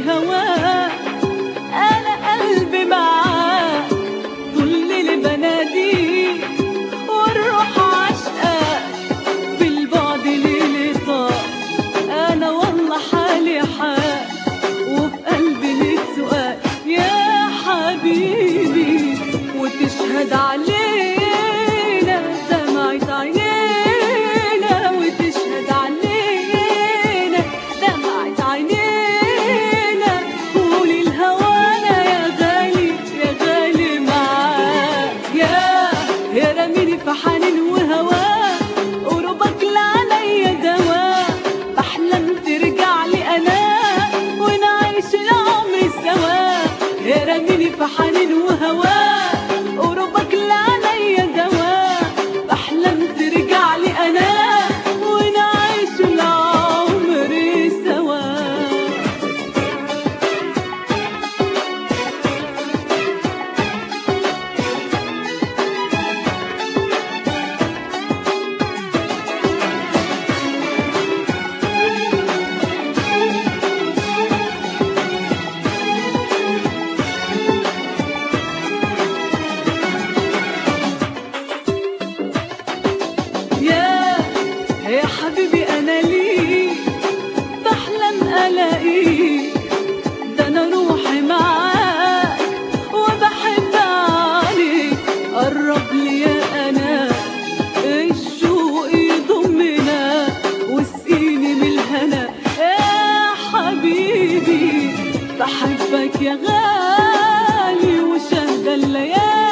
هواك انا قلبي معاك طول الليل بناديك والروح عشقك في البعد ليلي طار انا والله حالي حال وفي قلبي ليك سؤال يا حبيبي وتشهد علينا دمعة عينينا وتشهد علينا دمعة عينينا قولي الهوانا يا غالي يا غالي معاك يا يا رميني في حنين وهواك قربك لعليا دواء بحلم ترجع لي انا ونعيش العمر سوا يا رميني في حنين وهواك قربك لعليا دواء بحلم ترجع لي انا ونعيش العمر سوا يا يا حبيبي انا ليك بحلم الاقيك ده انا روحي معاك وبحب عليك قرب لي يا انا الشوق يضمنا واسقيني من الهنا يا حبيبي بحبك يا غالي وشهد الليالي